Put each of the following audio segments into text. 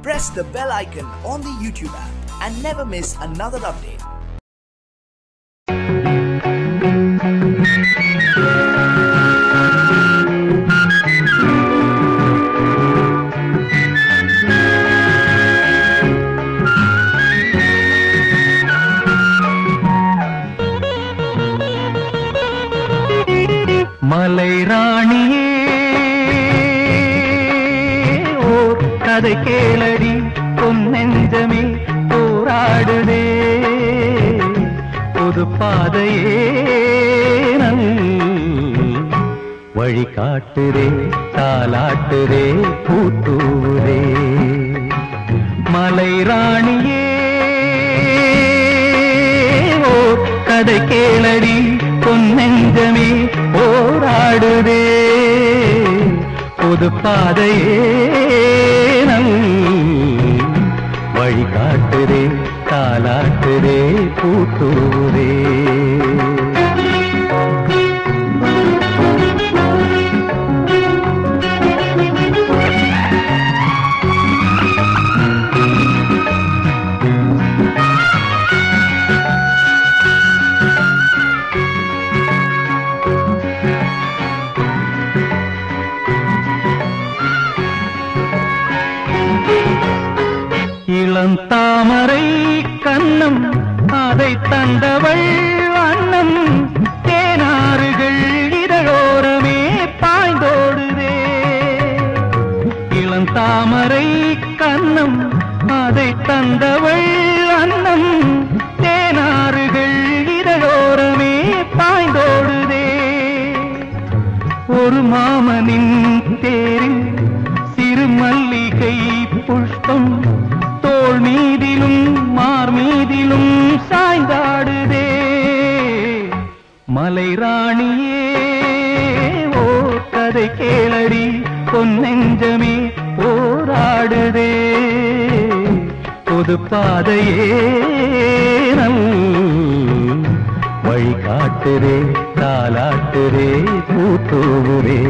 press the bell icon on the YouTube app and never miss another update. மலை ராணியே ஓர் கதை கேளடி பொன் நெஞ்சமே போராடுதே புது பாதையே நல் வழி காட்டுதே தாலாட்டுதே பூத்தூரே மலை ராணியே ஓர் கதை கேளடி பொன் நெஞ்சமே போராடுதே புது பாதையே நல் வழி காட்டுதே தாலாட்டுதே பூத்தூரே இளம் தாமரை கண்ணம் அதை தந்தவள் அன்னம் தேனாறுகள் இதழோரமே பாய்ந்தோடுதே இளம் தாமரை கண்ணம் அதை தந்தவள் அன்னம் தேனாறுகள் இதழோரமே பாய்ந்தோடுதே ஒரு மாமனின் தேரில் சிறு மல்லிகை புஷ்பம் தோள் மீதிலும் மார் மீதிலும் சாய்ந்தாடுதே மலை ராணியே ஓ கதை கேளடி பொன்னெஞ்சமே போராடுதே பொது பாதையே நல் வழி காட்டுதே தாலாட்டுதே பூத்தூரே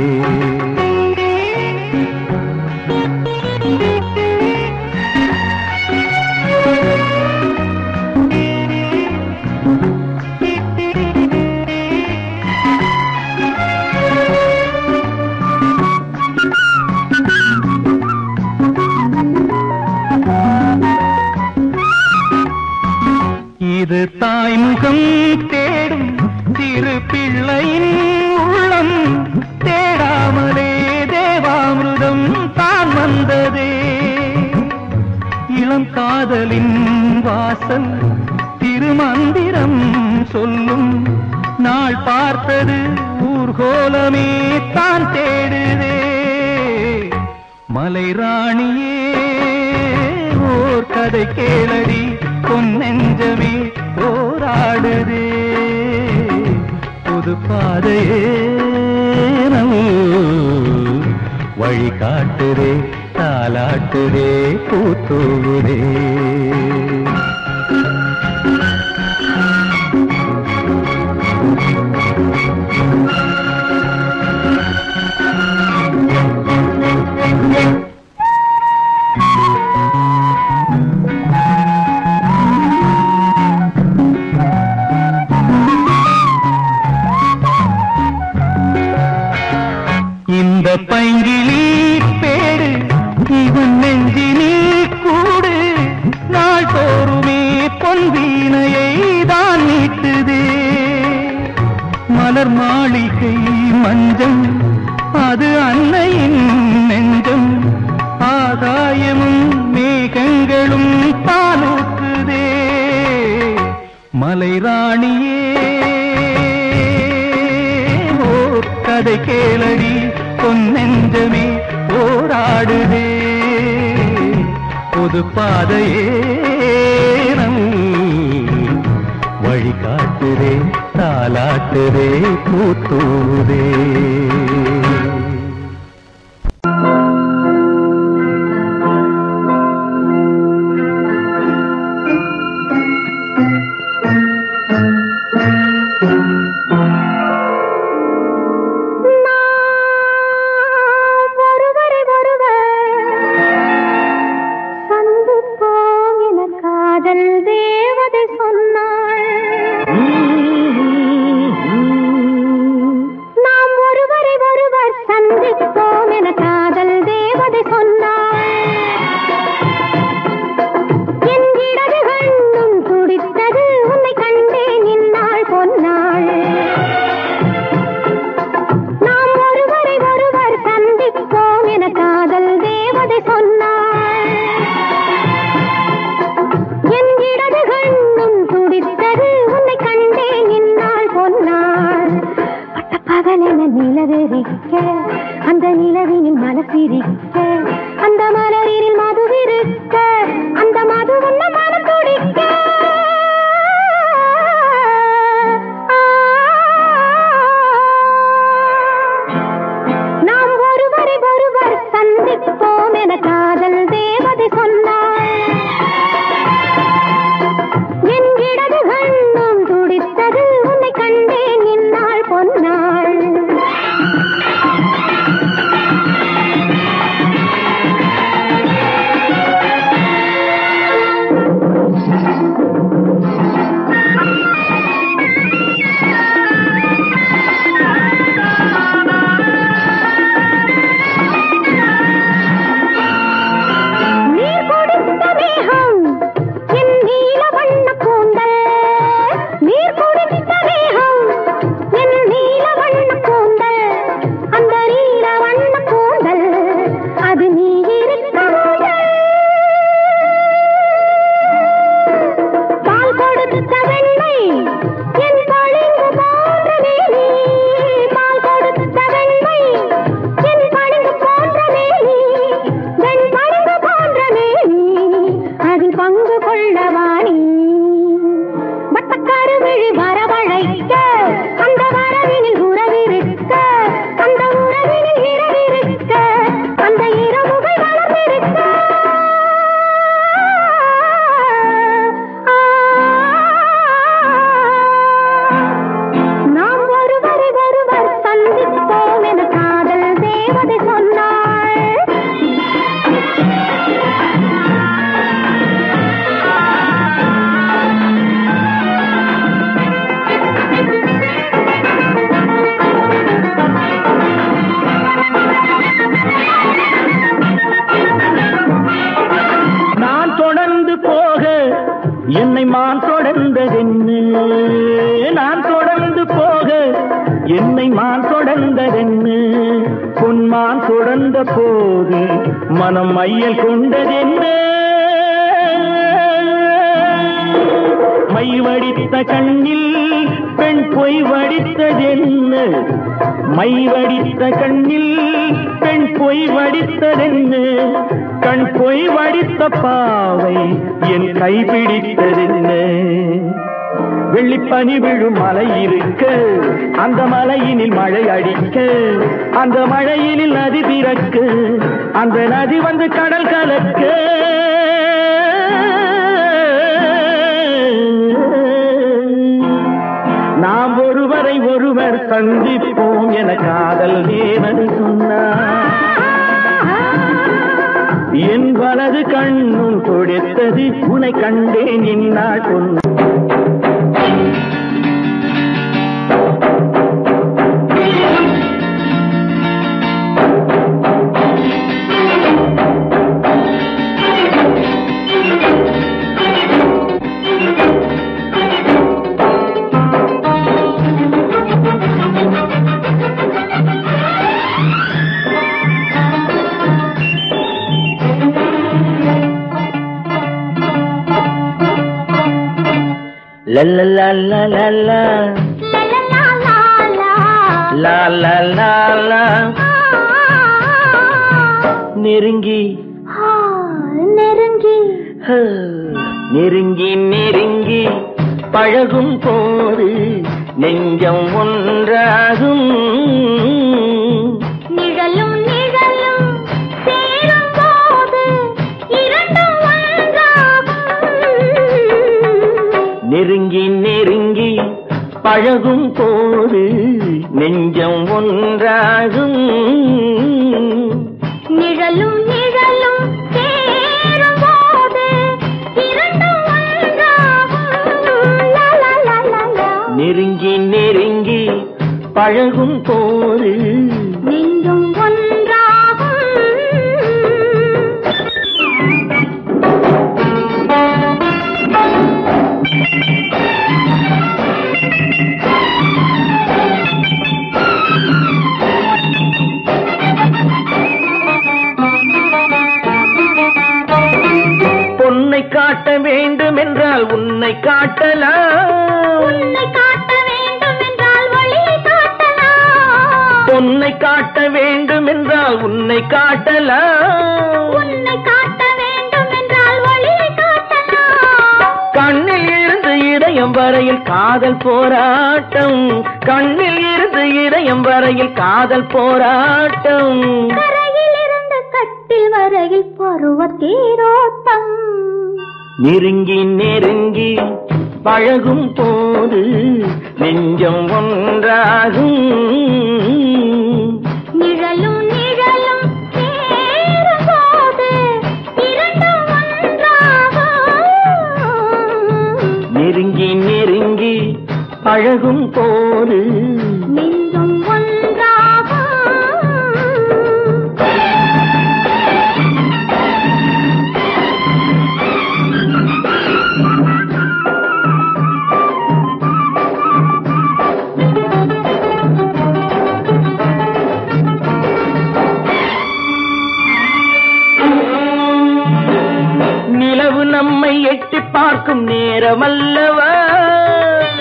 இது தாய்முகம் தேடும் திரு பிள்ளையின் உள்ளம் தேடாமலே தேவாமிருதம் தான் வந்ததே இளம் காதலின் வாசல் திருமந்திரம் சொல்லும் நாள் பார்த்தது ஊர்கோலமே தான் தேடுதே மலை ராணியே ஓர் கதை கேளடி பொன்னெஞ்சமே போராடுதே புது பாதையே நல் வழி காட்டுதே தாலாட்டுதே பூத்தூரே இந்த பைங்கிலி பேடு இவன் நெஞ்சினில் கூடு நாள் தோறுமே பொன் வீணையை தான் நீட்டுதே மலர் மாளிகை மஞ்சம் அது அன்னையின் நெஞ்சம் ஆகாயமும் மேகங்களும் பாலூற்றுதே மலை ராணியே ஓர் கதை கேளடி பொன்னெஞ்சமே போராடுதே புது பாதையே நல் வழி காட்டுதே தாலாட்டுதே பூத்தூதே ஒருவரை ஒருவர் என் பளிங்கு போன்ற மேனி பால் கொடுத்த வெண்மை என் பளிங்கு போன்ற மேனி வெண் பளிங்கு போன்ற மேனி அதில் பங்கு கொள்ளவாணி வட்டக்காரு விழி வரவழைக்க அந்த வரவினில் உறவிருக்க அந்த உறவினில் இரவிருக்க அந்த இரவுகள் வளர்ந்திருக்க நாம் ஒருவரை ஒருவர் சந்திப்போம் என காதல் தேவதை சொன்னாள் நான் தொடர்ந்து போக என்னை மான் தொடர்ந்ததென்னு நான் தொடர்ந்து போக என்னை மான் தொடர்ந்ததென்னு பொன்மான் தொடர்ந்த போது மனம் மையல் கொண்டதென்ன மை வடித்த கண்ணில் பெண் பொய் வடித்ததென்ன மை வடித்த கண்ணில் பெண் பொய் வடித்ததென்ன கண் பொய் வடித்த பாவை என் கை பிடித்ததென்ன வெள்ளிப்பனி விழும் மலை இருக்க அந்த மலையினில் மழை அடிக்க அந்த மழையினில் நதி பிறக்க அந்த நதி வந்து கடல் கலக்க நாம் ஒருவரை ஒருவர் சந்திப்போம் என காதல் தேவனை சொன்னார் என் வலது கண்ணும் தொடுத்தது உனை கண்டேன் இந்நாள் பொன் லல்லல்லல்லல்லா, லாலலாலா, நெருங்கி நெருங்கி ஹ, நெருங்கி நெருங்கி பழகும் போது நெஞ்சம் ஒன்றாகும் நிழலும் நிழலும் சேரும் போது இரண்டும் ஒன்றாகும் நெருங்கி நெருங்கி பழகும் போது நெஞ்சம் ஒன்றாகும் நிழலும் நிழலும் சேரும் போது இரண்டும் ஒன்றாகும் லா, லா, லா, லா, லா. நெருங்கி நெருங்கி பழகும் போது நெஞ்சும் ஒன்றாகும் பொன்னை காட்ட வேண்டும் என்றால் உன்னை காட்டலாம் உன்னை காட்ட வேண்டும் என்றால் ஒளியை காட்டலாம் பொன்னை காட்ட வேண்டும் என்றால் உன்னை காட்டலாம் உன்னை காட்ட வேண்டும் என்றால் ஒளியை காட்டலாம் கண்ணில் இருந்து இதயம் வரையில் காதல் போராட்டம் கண்ணில் இருந்து இதயம் வரையில் காதல் போராட்டம் கரையில் இருந்து கட்டில் வரையில் பருவ தேரோட்டம் நெருங்கி நெருங்கி பழகும் போது நெஞ்சம் ஒன்றாகும் நிழலும் நிழலும் சேரும் போது இரண்டும் ஒன்றாகும் நெருங்கி நெருங்கி பழகும் போது நெஞ்சும் ஒன்றாகும் நிலவு நம்மை எட்டி பார்க்கும் நேரமல்லவா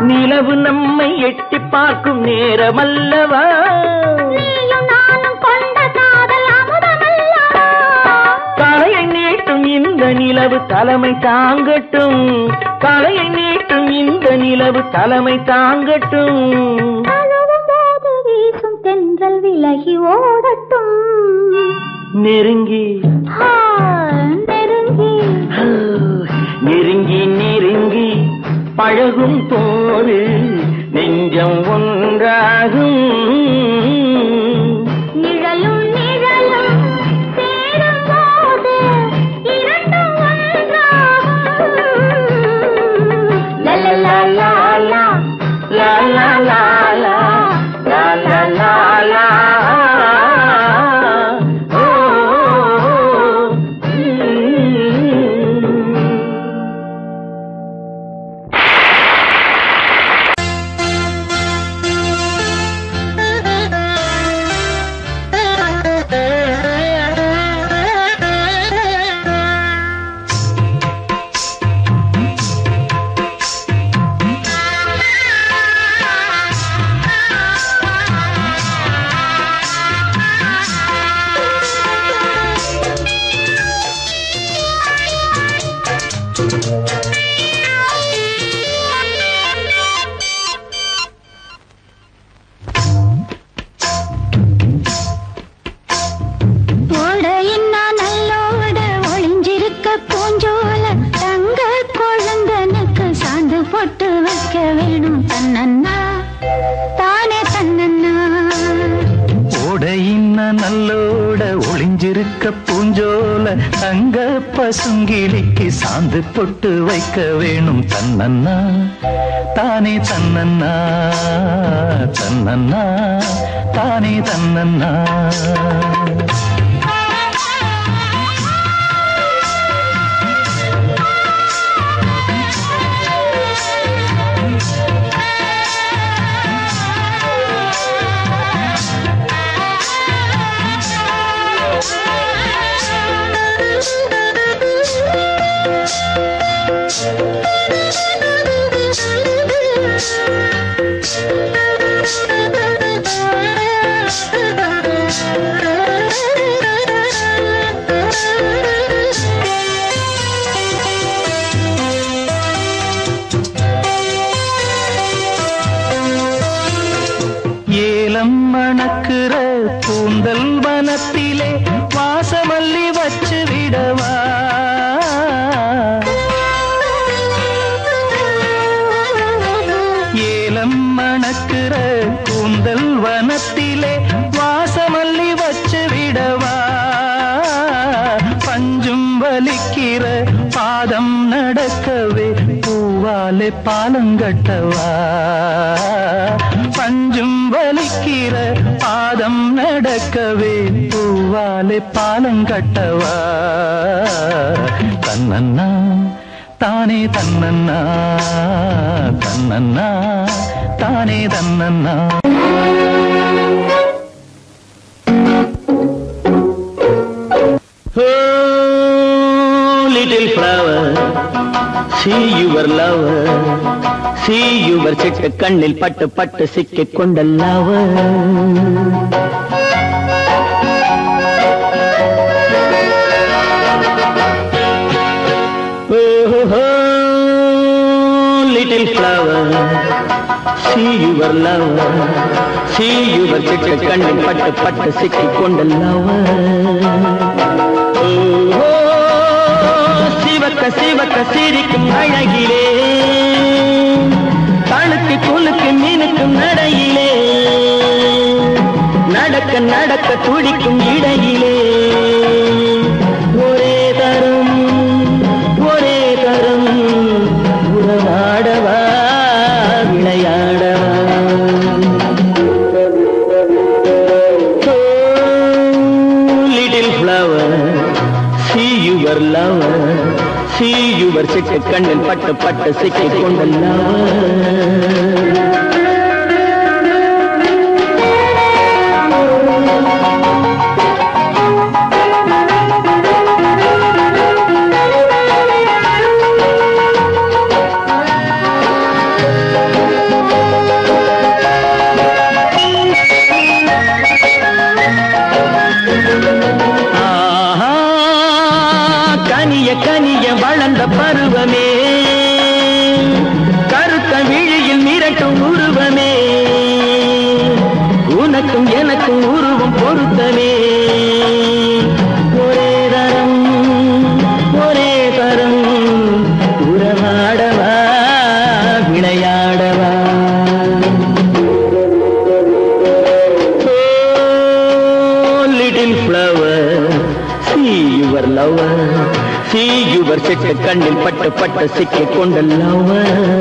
நிலவு நம்மை எட்டி பார்க்கும் நேரமல்லவா நீயும் நானும் கொண்ட காதல் அமுதமல்லவா தலையை நீட்டும் இந்த நிலவு தலைமை தாங்கட்டும் தலையை நீட்டும் இந்த நிலவு தலைமை தாங்கட்டும் தழுவும் போது வீசும் தென்றல் விலகி ஓடட்டும் நெருங்கி ஆ, நெருங்கி நெருங்கி நெருங்கி பழகும் போது நெஞ்சம் ஒன்றாகும் நிழலும் நிழலும் சேரும் போது இரண்டும் ஒன்றாகும் லலலலலா, லா லா லா லா லா லா லா லா ஓ, ஓ, ம். ஓடையின்னா நல்லோட ஒளிஞ்சிருக்க பூஞ்சோல தங்க குழந்தனுக்கு சாந்து போட்டு வைக்க வேணும் தன்னண்ணா தானே தன்னண்ணா ஓடையின்ன நல்லோட ஒளிஞ்சிருக்க பூஞ்சோல தங்க பசுங்கிளிக்கு சாந்து பொட்டு வைக்க வேணும் தன்னண்ணா தானே தன்னண்ணா தன்னண்ணா தானே தன்னண்ணா ஏலம் மணக்கிற கூந்தல் வனத்திலே வாசமல்லி வச்சு விடவா ஏலம் மணக்கிற கூந்தல் வனத்திலே வாசமல்லி வச்சு விடவா பஞ்சும் வலிக்கிற பாதம் நடக்கவே பூவாலே பாலங்கட்டவா பஞ்சும் வலிக்கிற பாதம் நடக்கவே பூவாலே பாலங்கட்டவா தன்னண்ணா தானே தன்னண்ணா தன்னண்ணா தானே தன்னண்ணா Oh, little flower, see your lover, see your சிட்டு கண்ணில் பட்டு பட்டு சிக்கிக் கொண்ட lover. Oh, little flower, see your lover, see your சிட்டு கண்ணில் பட்டு பட்டு சிக்கிக் கொண்ட lover. ஓ, சிவக்க சிவக்க சிரிக்கும் அழகிலே கணுக்கு குலுக்கு மீனுக்கும் நடையிலே நடக்க நடக்க துடிக்கும் இடையிலே ஒரே தரும் ஒரே தரும் உறவாடவா விளையாடவா little flower see your lover see your சிட்டு கண்ணில் பட்டு பட்டு சிக்கிக் கொண்ட lover உருவம் பொருத்தமே ஒரே தரம் ஒரே தரம் உறவாடவா விளையாடவா Oh, little flower, see your lover. See your சிட்டு கண்ணில் பட்டு பட்டு சிக்கிக் கொண்ட lover.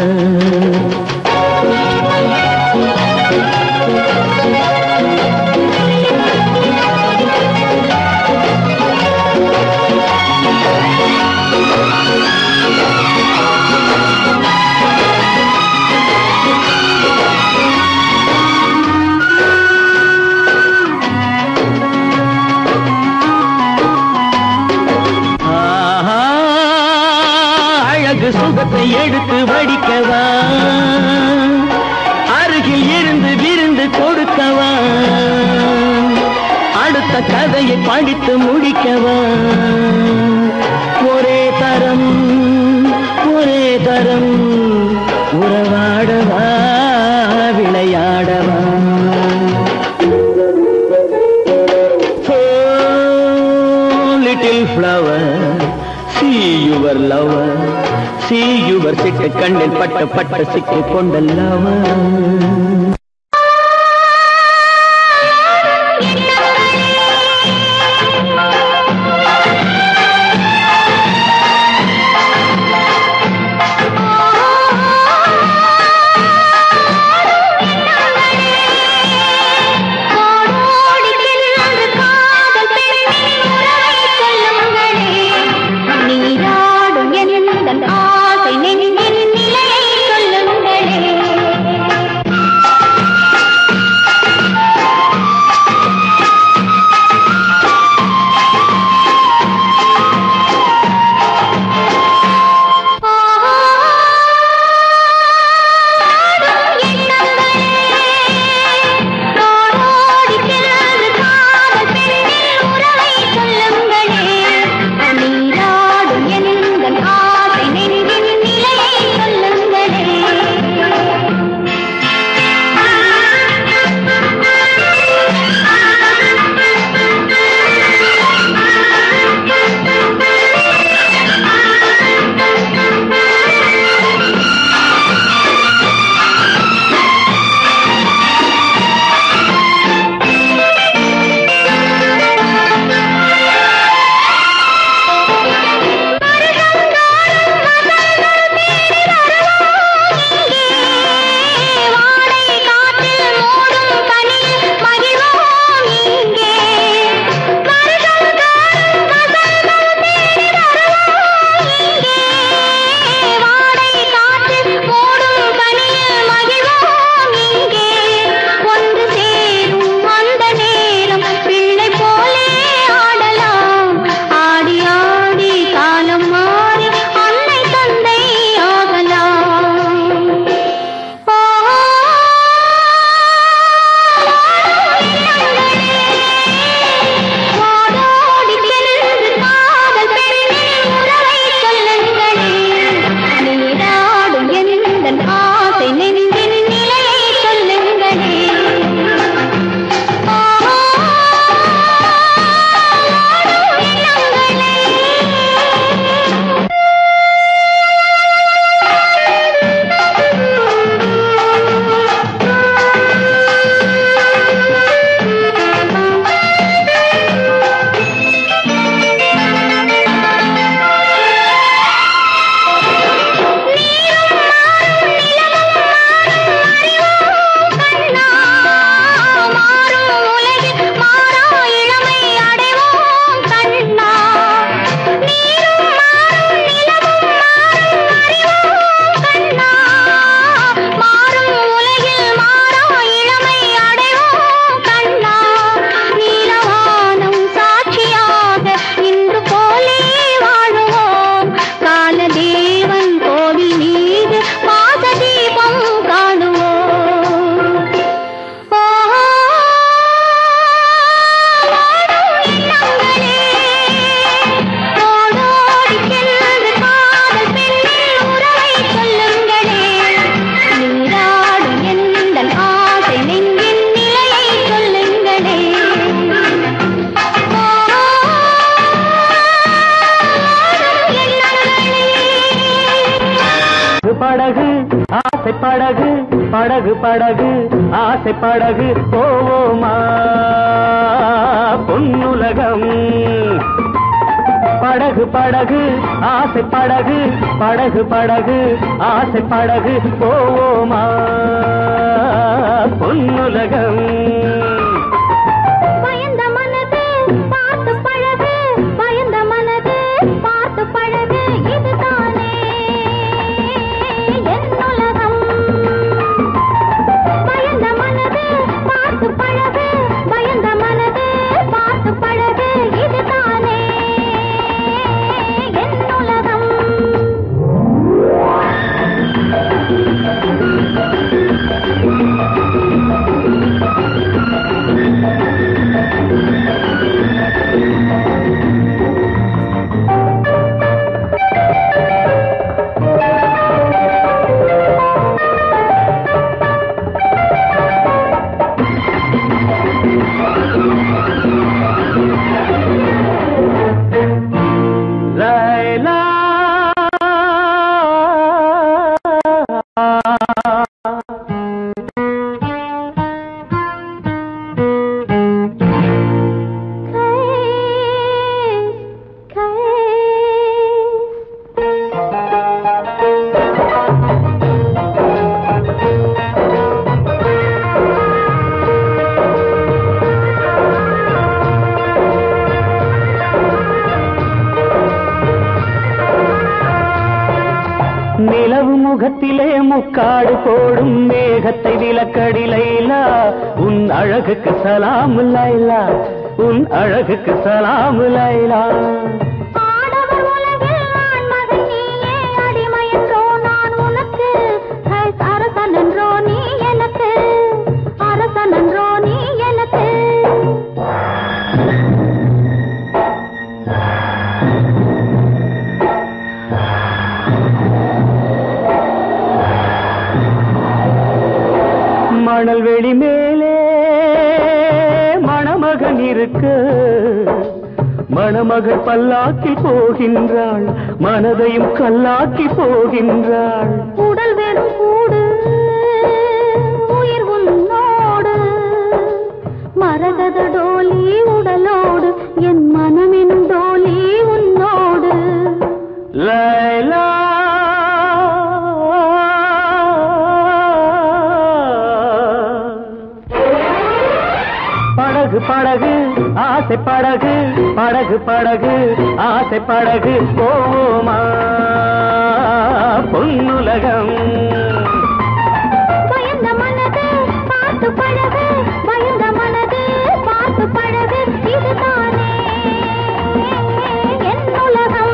ஆஹா, அழகு சுகத்தை எடுத்து வடிக்கவா அருகில் இருந்து விருந்து கொடுக்கவா அடுத்த கதையை படித்து முடிக்கவா ஒரே தரம் ஒரே தரம் உறவாடவா விளையாடவா Oh, little flower, see your lover, see your சிட்டு கண்ணில் பட்ட பட்ட சிக்கி கொண்ட lover. கோடோடி சென்று காதல் பெண்ணின் உறவை சொல்லுங்களே நீராடும் எந்தன் ஆசை நெஞ்சின் நிலையை சொல்லுங்களே ஆசை படகு படகு படகு ஆசை படகு போவோமா பொன்னுலகம் படகு படகு ஆசை படகு படகு படகு ஆசை படகு போவோமா பொன்னுலகம் பயந்த மனது பார்த்து பழகு பயந்த மனது பார்த்து பழகு இதுதானே என் உலகம் பயந்த மனது பார்த்து பழகு பயந்த மனது பார்த்து பழகு இதுதானே என் உலகம் லைலா நிலவு முகத்திலே முக்காடு போடும் மேகத்தை விலக்கடி லைலா உன் அழகுக்கு சலாம் லைலா உன் அழகுக்கு சலாம் லைலா ஆடவர் உலகில் நான் மகன் நீயே அடிமையன்றோ நான் உனக்கு ஹைஸ் அரசன் என்றோ நீ எனக்கு அரசன் என்றோ நீ எனக்கு மணல் வெளி மேலே மணமகன் இருக்கு மணமகள் பல்லாக்கி போகின்றாள் மனதையும் கல்லாக்கி போகின்றாள் உடல் வெறும் கூடு உயிர் உன்னோடு மரகத டோலி உடலோடு என் மனமெனும் டோலி உன்னோடு லைலா படகு படகு ஆசை படகு படகு படகு ஆசை படகு போமா பொன்னுலகம் பயந்த மனது பார்த்து பழகு பயந்த மனது பார்த்து பழகு இதுதானே என் உலகம்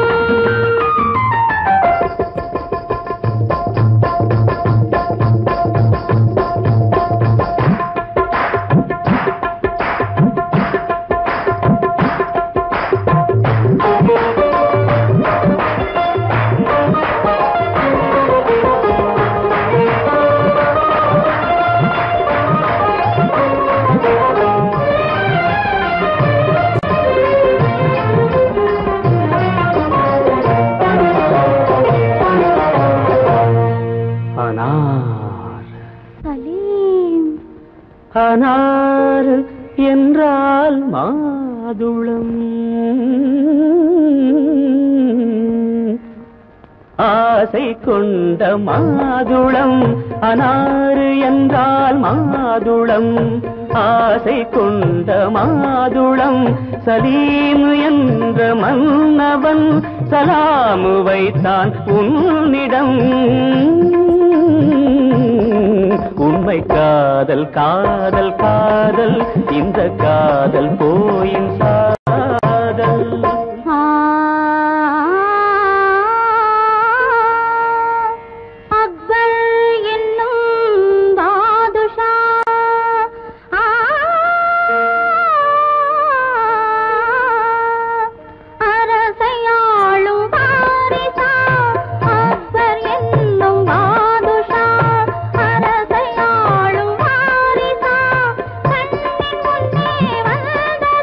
அனார் சலீம் அனார் என்றால் மாதுளம் ஆசை கொண்ட மாதுளம் அனாறு என்றால் மாதுளம் ஆசை கொண்ட மாதுளம் சலீம் என்ற மன்னவன் சலாமு வைத்தான் உன்னிடம் உண்மை காதல் காதல் காதல் இந்த காதல் போயின் சாதல் ஆ அக்பர் என்னும் பாதுஷா ஆ அரசையாளும் பாரிசா அக்பர் என்னும் பாதுஷா அரசையாளும் பாரிசா கண்ணின் முன்னே வந்த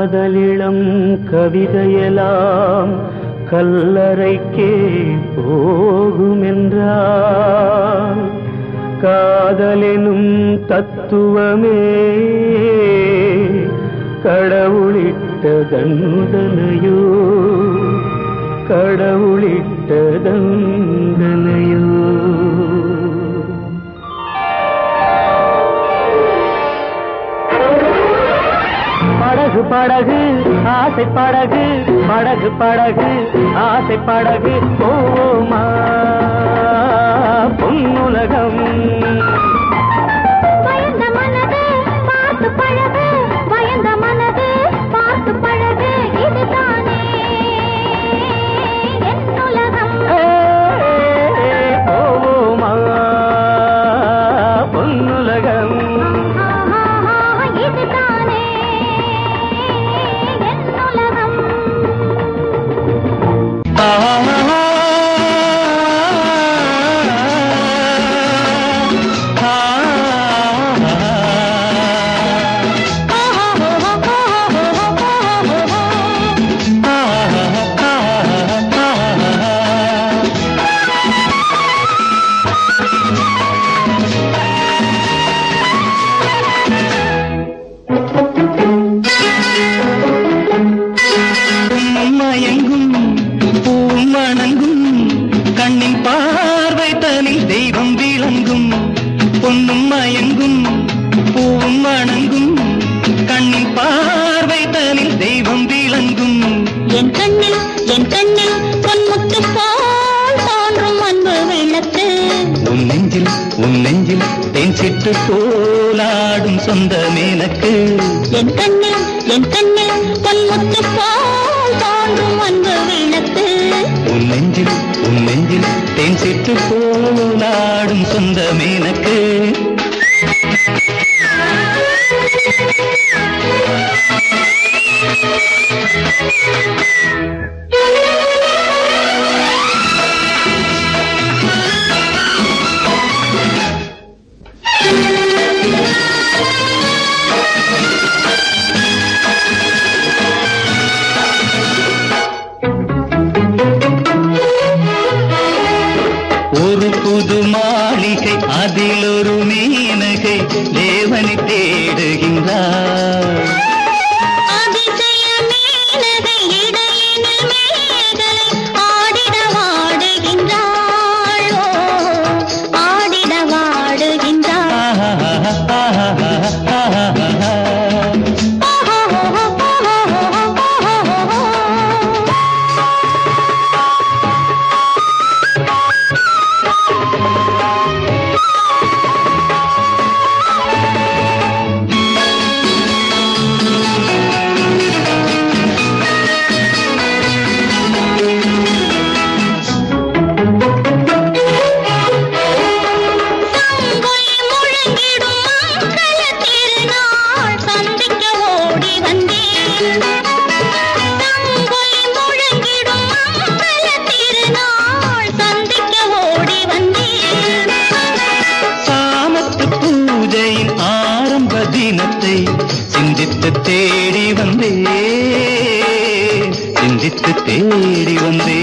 காதலிளம் கவிதையெல்லாம் கல்லறைக்கே போகுமென்றால் காதலெனும் தத்துவமே கடவுளிட்ட தண்டனையோ கடவுளிட்ட தண்டனையோ படகு படகு ஆசை படகு படகு படகு ஆசை படகு போமா பொன்னுலகம் பயந்த மனது பார்த்து பழகு பயந்த மனது பார்த்து பழகு இதுதானே என் உலகம் போமா பொன்னுலகம் ஆஹா, இதுதானே என் உலகம் மயங்கும் பூமணங்கும் கண்ணின் பார்வை தனில் தெய்வம் விளங்கும் பொன்னும் மயங்கும் பூவும் வணங்கும் கண்ணின் பார்வை தனில் தெய்வம் விளங்கும் என் கண்ணில் என் கண்ணில் பொன்முத்து போல் தோன்றும் அன்பு விளக்கு உன் நெஞ்சில் உன் நெஞ்சில் தேன் சிட்டு போலாடும் சொந்த மேனக்கு என் கண்ணில் என் கண்ணில் பொன்முத்து போல் தோன்றும் அன்பு விளக்கு உன் நெஞ்சில் உன் நெஞ்சில் தேன் சிட்டு போலாடும் சொந்த மேனக்கு ஒரு புது மாளிகை அதில் ஒரு மீனகை தேவனை தேடுகின்றார் அதிசய மீனகை இடையினில் மேகலை ஆடிட வாடுகின்றாள் ஓ, ஆடிட வாடுகின்றாள் தங்கை முழங்கிடும் மங்கள திருநாள் சந்திக்க ஓடி வந்தேன் தங்கை முழங்கிடும் மங்கள திருநாள் சந்திக்க ஓடி வந்தேன் சாமத்து பூஜையின் ஆரம்ப தினத்தை சிந்தித்து தேடி வந்தே சிந்தித்து தேடி வந்தே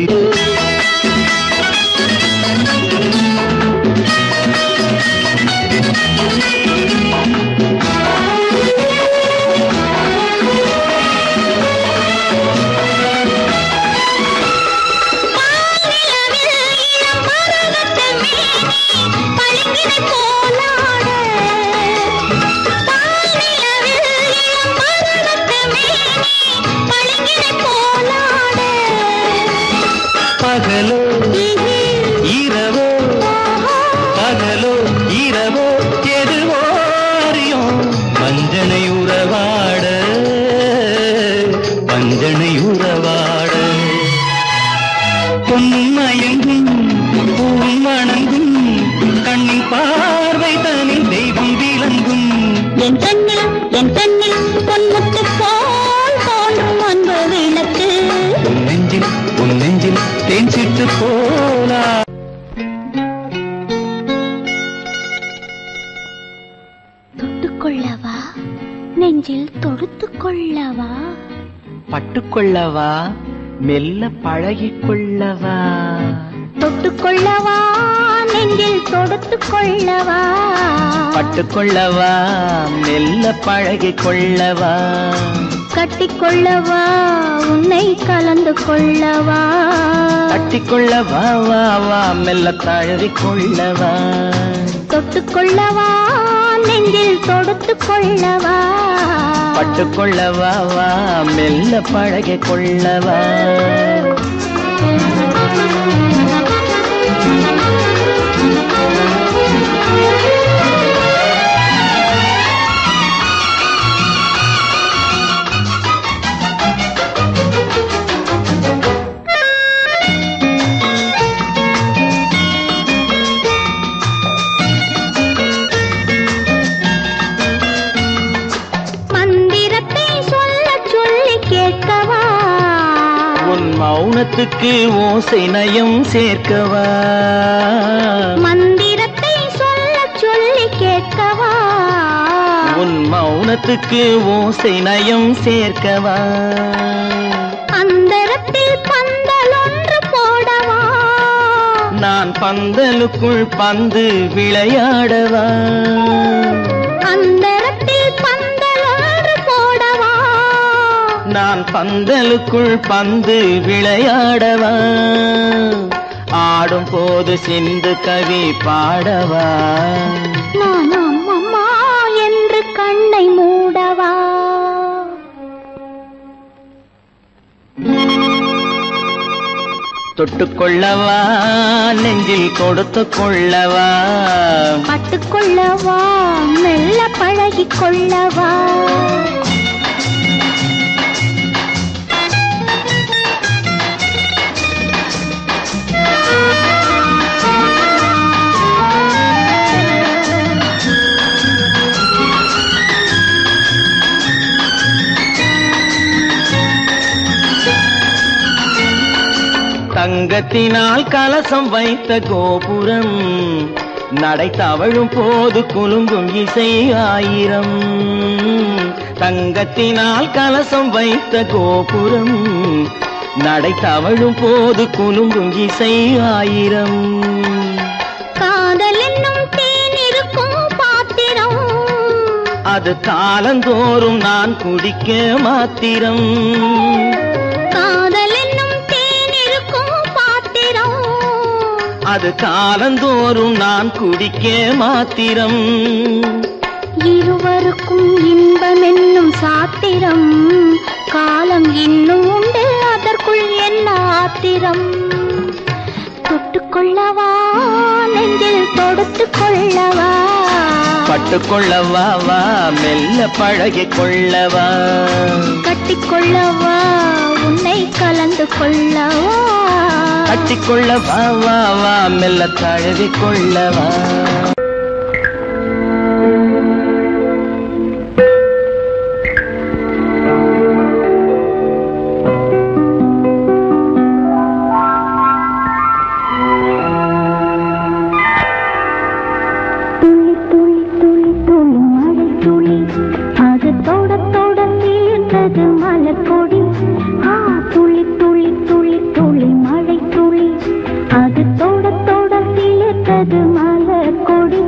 பகலோ இரவோ பகலோ இரவோ எதுவோ அறியோம் வஞ்சனை உறவாட வஞ்சனை உறவாட பொன்மயங்கும் பூவும் வணங்கும் கண்ணின் பார்வை தனில் தெய்வம் விளங்கும் என் கண்ணில் என் கண்ணில் பொன்முத்து போல் தோன்றும் அன்பு விளக்கு உன் நெஞ்சில் உன் நெஞ்சில் தேன் சிட்டு போலா தொட்டுக்கொள்ளவா நெஞ்சில் தொடுத்துக் கொள்ளவா பட்டுக்கொள்ளவா மெல்ல பழகிக் கொள்ளவா தொட்டுக்கொள்ளவா நெஞ்சில் தொடுத்துக் கொள்ளவா பட்டுக்கொள்ளவா மெல்ல பழகிக் கொள்ளவா கட்டிக்கொள்ளவா உன்னை கலந்து கொள்ளவா கட்டிக்கொள்ளவா வா வா மெல்ல தழுவிக் கொள்ளவா தொட்டுக்கொள்ளவா நெஞ்சில் தொடுத்துக் கொள்ளவா பட்டுக்கொள்ளவா வா மெல்ல பழகிக் கொள்ளவா மந்திரத்தை சொல்ல சொல்லி கேட்கவா உன் மௌனத்துக்கு ஓசை நயம் சேர்க்கவா மந்திரத்தை சொல்ல சொல்லி கேட்கவா உன் மௌனத்துக்கு ஓசை நயம் சேர்க்கவா அந்தரத்தில் பந்தல் ஒன்று போடவா நான் பந்தலுக்குள் பந்து விளையாடவா அந்தரத்தில் பந்தல் ஒன்று போடவா நான் பந்தலுக்குள் பந்து விளையாடவா ஆடும் போது சிந்து கவி பாடவா நான் அம்மம்மா என்று கண்ணை மூடவா தொட்டுக்கொள்ளவா நெஞ்சில் கொடுத்து கொள்ளவா பட்டுக்கொள்ளவா மெல்ல பழகிக் கொள்ளவா தங்கத்தினால் கலசம் வைத்த கோபுரம் நடை தவழும் போது குலுங்கும் இசை ஆயிரம் தங்கத்தினால் கலசம் வைத்த கோபுரம் நடை தவழும் போது குலுங்கும் இசை ஆயிரம் காதல் என்னும் தேன் இருக்கும் பாத்திரம் அது காலந்தோறும் நான் குடிக்க மாத்திரம் காதல் என்னும் தேன் இருக்கும் பாத்திரம் அது காலந்தோறும் நான் குடிக்க மாத்திரம் இருவருக்கும் இன்பம் என்னும் சாத்திரம் காலம் இன்னும் உண்டு அதற்குள் என்ன ஆத்திரம் தொட்டுக்கொள்ளவா நெஞ்சில் தொடுத்துக் கொள்ளவா பட்டுக்கொள்ளவா வா மெல்ல பழகிக் கொள்ளவா கட்டிக்கொள்ளவா உன்னை கலந்து கொள்ளவா கட்டிக்கொள்ளவா வா வா மெல்ல தழுவிக் கொள்ளவா துளி துளி துளி துளி மழை துளி அது தொட தொட தீர்ந்தது மலர் கொடி ஆ துளி துளி துளி துளி மழை துளி அது தொட தொட தீர்ந்தது மலர் கொடி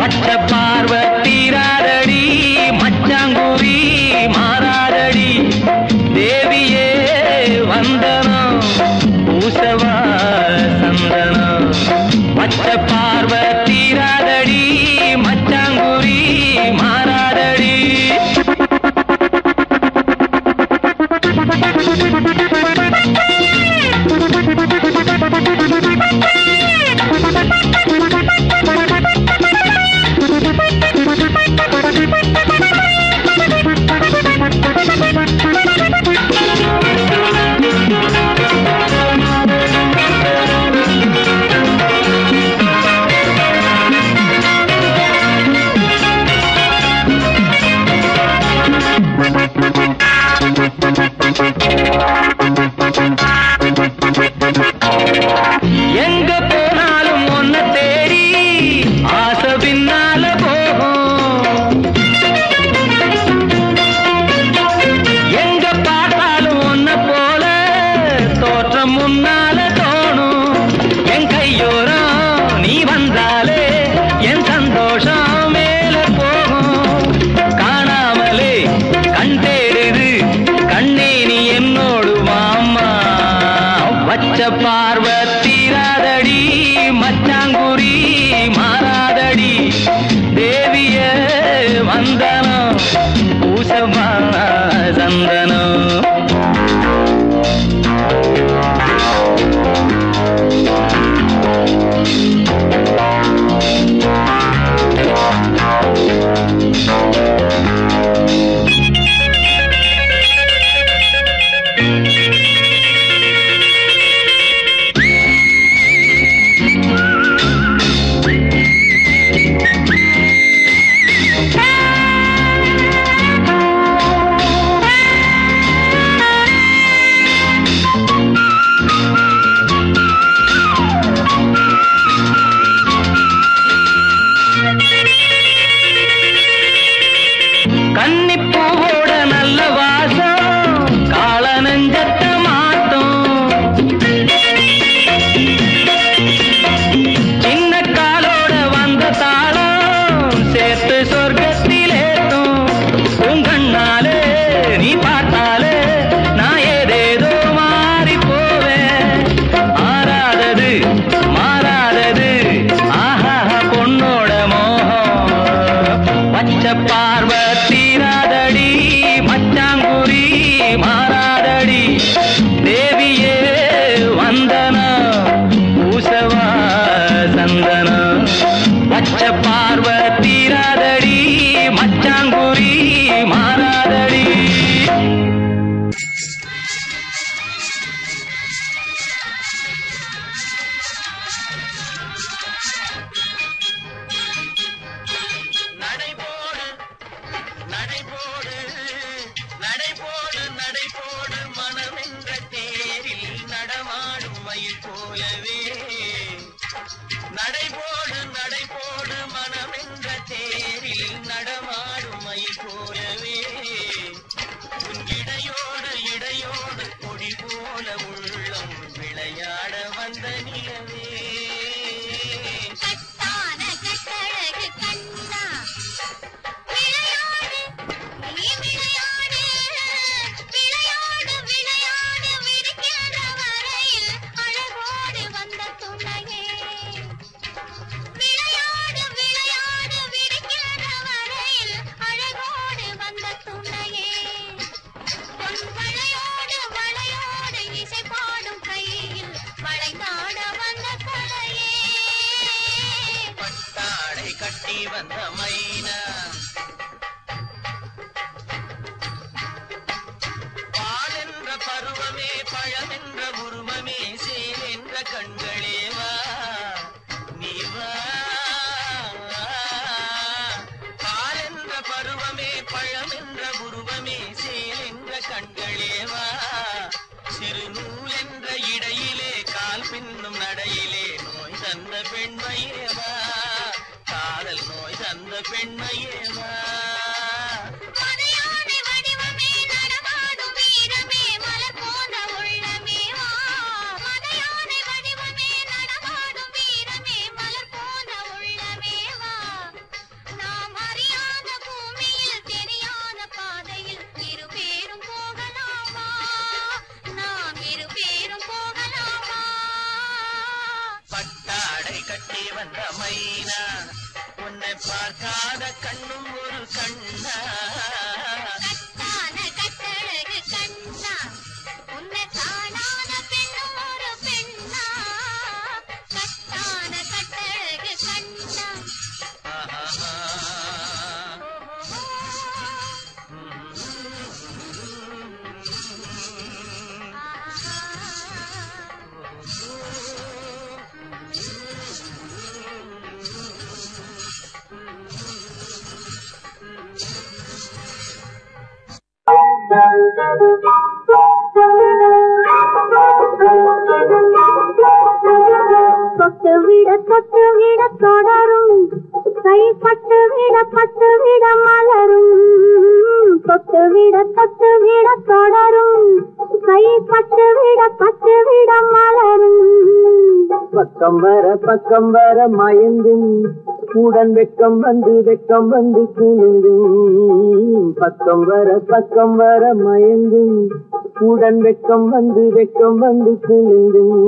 பச்சை பார்வை தீராதடி மச்சாங்குரி மாறாதடி தேவியே வந்தனம் பூசவா சந்தனம் பச்சை பார்வை தீராதடி மச்சாங்குரி மாறாதடி எங்க போனாலும் ஒன்ன தேடி ஆசை பின்னால போகும் எங்க பார்த்தாலும் ஒன்ன போல தோற்றம் முன்னால தோணும் என் கையோரம் நீ வந்தாலே என் சந்தோஷம் மேல போகும் காணாமலே கண் தேடுது கண்ணே நீ என்னோடு வாம்மா வச்ச பார்வை தீராதடி மச்சாங்குரி மாறாதடி தேவிய வந்தனம் பூசமா சந்தனம் கன்னிப்பூவோட நல்ல வாசம் கால நெஞ்சத்த மாத்தம் சின்ன காலோட வந்த தாளம் சேர்த்து சொர்க்கத்திலேத்தும் உங்கண்ணாலே நீ பார்த்தாலே நான் ஏதேதோ மாறி போவேன் மாறாதது மாறாதது ஆஹா பொண்ணோட மோகம் பச்சை பார்வை தீராதடி மச்சாங்குரி மாறாதடி தேவியே வந்தனா பூசவா சந்தனா பச்சை பார்வை தீராதடி மச்சாங்குரி மாறாதடி நடைபோடு நடைபோடு நடைபோடு நடைபோடு மனமென்ற தேரில் நடமாடும் மயில் போலவே நடைபோடு நடைபோடு மனமென்ற தேரில் நடமாடும் மயில் போலவே உன் இடையோடு இடையோடு கொடி போல உள்ளம் விளையாட வந்த நிலவே கட்டான கட்டழகு கண்ணா விளையாடு நீ விளையாடு விளையாடு விளையாடு விடுக்கிற வரையில் அழகோடு வந்த துணையே விளையாடு விளையாடு விடுக்கிற வரையில் அழகோடு வந்த துணையே பொன் வளையோடு வளையோடு இசை பாடும் கையில் வளைந்தாட வந்த கலையே பட்டாடை கட்டி வந்த மைனா பாலென்ற பருவமே பழமென்ற உருவமே சேலென்ற கண்களே வா நீ வா பாலென்ற பருவமே பழமென்ற உருவமே சேலென்ற கண்களே வா சிறு நூலென்ற இடையிலே கால் பின்னும் நடையிலே நோய் தந்த பெண்மையே வா காதல் நோய் தந்த பெண்மையே வா மலையானை வடிவமே நடமாடும் வீரமே மலர் போன்ற உள்ளமே வா மலையானை வடிவமே நடமாடும் வீரமே மலர் போன்ற உள்ளமே வா பார்க்காத கண்ணும் ஒரு கண்ணா கட்டான கட்டழகு கண்ணா உன்னை காணாத பெண்ணும் ஒரு பெண்ணா கட்டான கட்டழகு கண்ணா தொட்டு விட தொட்டு விட தொடரும் கைப்பட்டு விட பட்டு விட மலரும் தொட்டு விட தொட்டு விட தொடரும் கைப்பட்டு விட பட்டு விட மலரும் பக்கம் வர பக்கம் வர மயங்கும் உடன் வெக்கம் வந்து வெக்கம் வந்து குலுங்கும் பக்கம் வர பக்கம் வர மயங்கும் உடன் வெக்கம் வந்து வெக்கம் வந்து குலுங்கும்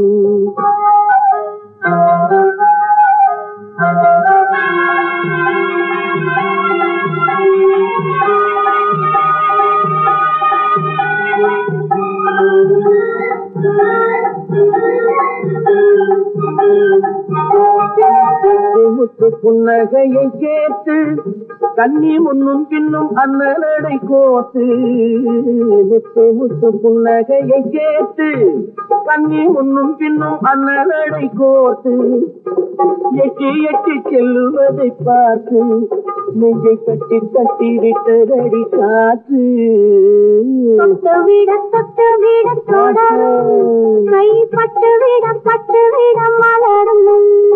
முத்து புன்னகையை கேட்டு கண்ணி முன்னும் பின்னும் அண்ணனடை கோத்து முத்து முத்து புன்னகையை கேட்டு கண்ணி முன்னும் பின்னும் அண்ணனடை கோத்து எட்டி எட்டி செல்லுவதை பார்த்து நெஞ்சை கட்டி கட்டி விட்டதடி காற்று தொட்டு விட தொட்டு விட தொடரும் கைப்பட்டு விட பட்டு விட மலரும்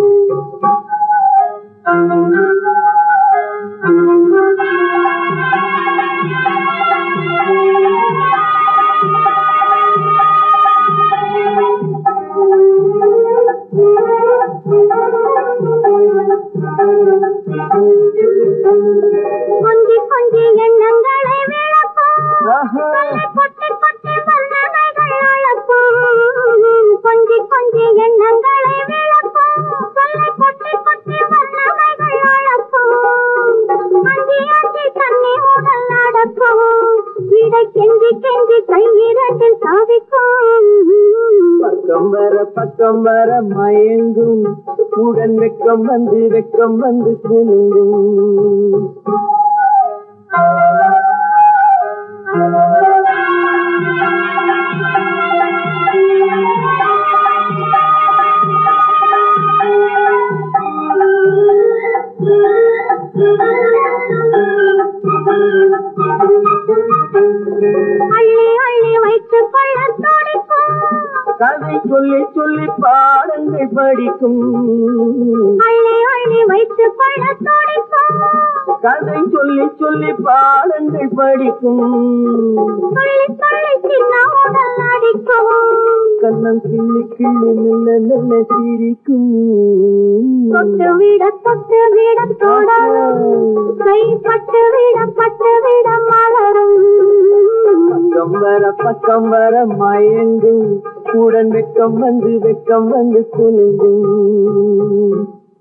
கொஞ்சி கொஞ்சி எண்ணங்களை விளக்கும் ஆஹா. கொட்டி கொட்டி வல்லமைகள் அளக்கும் கொஞ்சி கொஞ்சி எண்ணங்களை விளக்கும் சொல்லை கொட்டி கொட்டி வல்லமைகள் அளக்கும் அஞ்சி அஞ்சி தண்ணி உடல் நடக்கும் இடை கெஞ்சி கெஞ்சி கையிரட்டில் சாதிக்கும் பக்கம் வர பக்கம் வர மயங்கும் உடன் வெக்கம் வந்து வெக்கம் வந்து குலுங்கும் அள்ளி அள்ளி வைத்துக் கொள்ள துடிக்கும் கதை சொல்லி சொல்லி பாடங்கள் படிக்கும் அள்ளி அள்ளி வைத்துக் கொள்ள துடிக்கும் கதை சொல்லி சொல்லி பாடங்கள் படிக்கும் துள்ளி துள்ளி சின்ன உடல் அடிக்கும் கண்ணம் கிள்ளி கிள்ளி மெல்ல மெல்ல சிரிக்கும் தொட்டு விட தொட்டு விட தொடரும் கைப்பட்டு விட பட்டு விட மலரும் பக்கம் வர பக்கம் வர மயங்கும் உடன் வெக்கம் வந்து வெக்கம் வந்து குலுங்கும்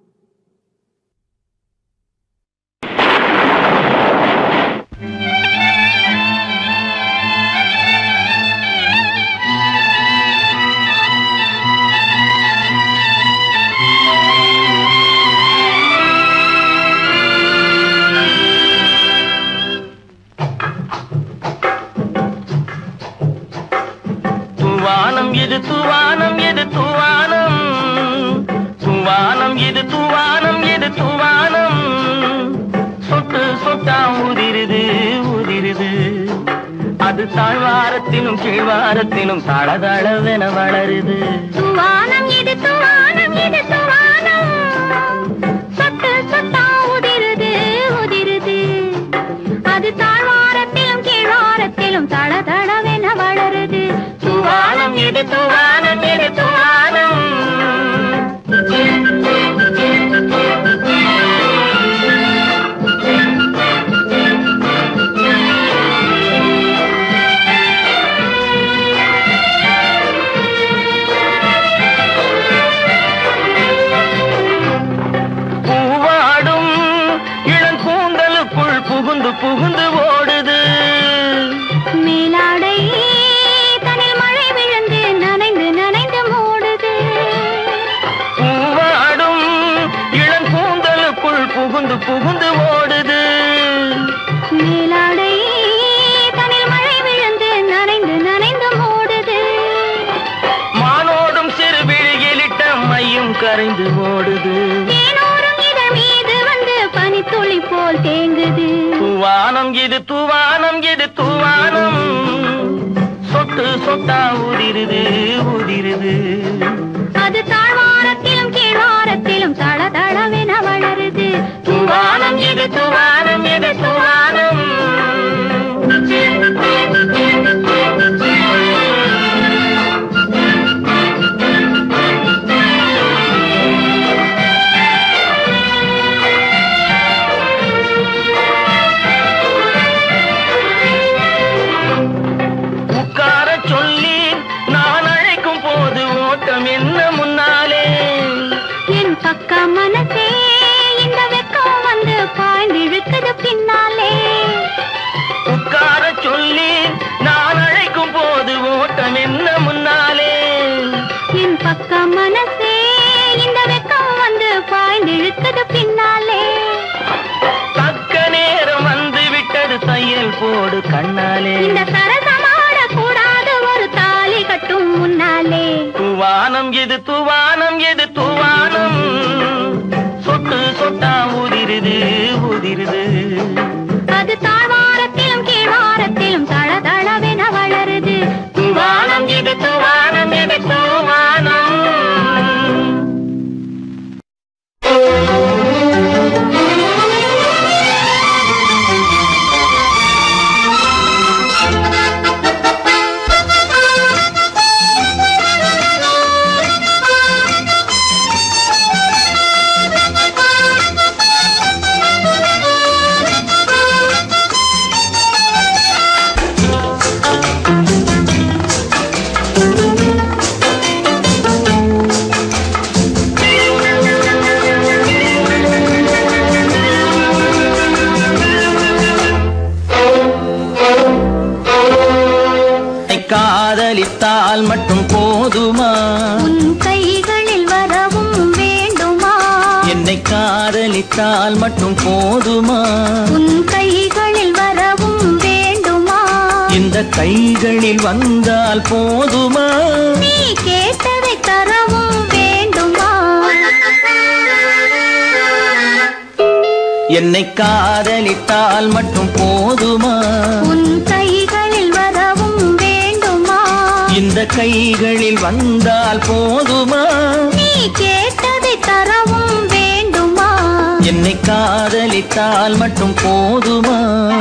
துவானம் இது துவானம் இது துவானம் துவானம் இது துவானம் இது துவானம் சொட்டு சொட்டா உதிருது உதிருது அது தாழ்வாரத்திலும் கீழ்வாரத்திலும் தளதளவென வளருது துவானம் இது துவானம் இது துவானம் சொட்டு சொட்டா உதிருது உதிருது அது தாழ்வாரத்திலும் கீழ்வாரத்திலும் தள தளவென வளருது துவானம் இது துவானம் இது துவானம் பூவாடும் புகுந்து ஓடுது மேலாடை தனில் மழை விழுந்து நனைந்து நனைந்து மூடுது பூவாடும் இளம் கூந்தலுக்குள் புகுந்து புகுந்து ஓடுது மேலாடை தனில் மழை விழுந்து நனைந்து நனைந்து மூடுது மானோடும் சிறு விழியிலிட்ட மையும் கரைந்து ஓடுது தேனோரும் இதழ் மீது வந்து பனித்துளி போல் தேங்குது தூவானம் இது தூவானம் இது தூவானம் சொட்டு சொட்டா உதிருது உதிருது அது தாழ்வாரத்திலும் கீழ்வாரத்திலும் தள தளவென வளருது தூவானம் இது தூவானம் இது தூவானம் உட்கார சொல்லி நான் அழைக்கும் போது ஓட்டம் என்ன முன்னாலே என் பக்க மனசே இந்த வெக்கம் வந்து பாய்ந்து இழுக்குது பின்னாலே உட்கார சொல்லி நான் அழைக்கும் போது ஓட்டம் என்ன முன்னாலே என் பக்க மனசே இந்த வெக்கம் வந்து பாய்ந்து இழுக்குது பின்னாலே தக்க நேரம் வந்து விட்டது தையல் போடு கண்ணாலே இந்த சரசமாட கூடாது ஒரு தாலி கட்டும் முன்னாலே தூவானம் எது தூவானம் எது தூவானம் சொட்டு சொட்டா உதிருது உதிருது அது தாழ்வாரத்திலும் கீழ்வாரத்திலும் தள தளவென வளருது தூவானம் எது தூவானம் எது தூவானம் உன்னை காதலித்தால் மட்டும் போதுமா உன் கைகளில் வரவும் வேண்டுமா என்னை காதலித்தால் மட்டும் போதுமா உன் கைகளில் வரவும் வேண்டுமா இந்த கைகளில் வந்தால் போதுமா நீ கேட்டதை தரவும் வேண்டுமா என்னை காதலித்தால் மட்டும் போதுமா உன் கைகளில் வரவும் வேண்டுமா இந்த கைகளில் வந்தால் போதுமா நீ கேட்டதை தரவும் வேண்டுமா என்னை காதலித்தால் மட்டும் போதுமா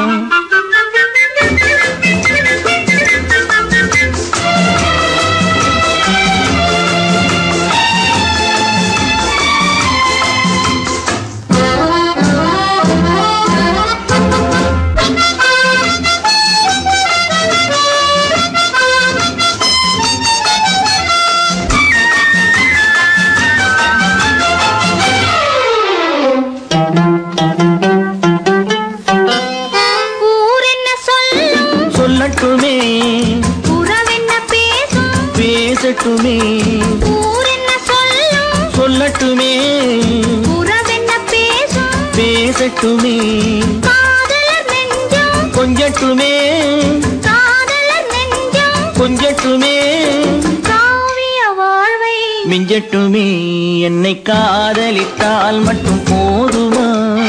ஊர் என்ன சொல்லும் சொல்லட்டுமே உறவென்ன பேசும் பேசட்டுமே ஊர் என்ன சொல்லும் சொல்லட்டுமே உறவென்ன பேசும் பேசட்டுமே காதலர் நெஞ்சம் கொஞ்சட்டுமே காதலர் நெஞ்சம் கொஞ்சட்டுமே காவிய வாழ்வை மிஞ்சட்டுமே என்னை காதலித்தால் மட்டும் போதுமா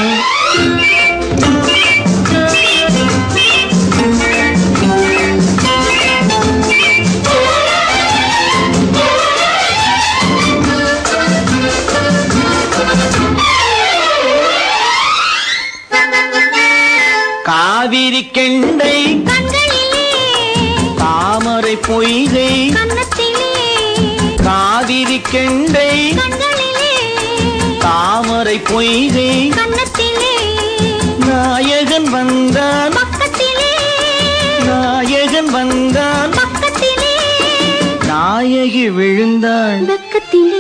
காவிரி கெண்டை கண்களிலே தாமரை பொய்கை கன்னத்திலே காவிரி கெண்டை கண்களிலே தாமரை பொய்கை கன்னத்திலே நாயகன் வந்தான் பக்கத்திலே நாயகன் வந்தான் பக்கத்திலே நாயகி விழுந்தாள் பக்கத்திலே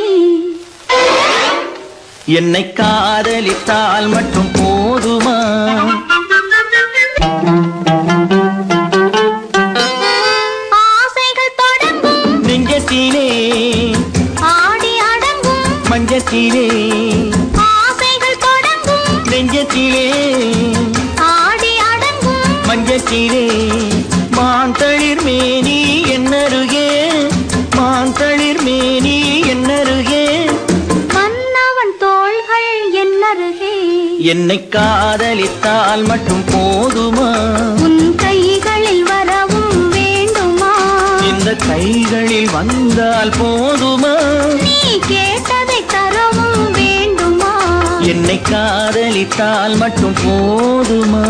என்னை காதலித்தால் மட்டும் போதுமா நெஞ்சத்திலே ஆடி அடங்கும் மஞ்சத்திலே மாந்தளிர் மேனி என்னருகே மாந்தளிர் மேனி என்னருகே மன்னவன் தோள்கள் என்னருகே என்னை காதலித்தால் மட்டும் போதுமா உன் கைகளில் வரவும் வேண்டுமா இந்த கைகளில் வந்தால் போதுமா நீ கேட்டதை தரவும் வேண்டுமா என்னை காதலித்தால் மட்டும் போதுமா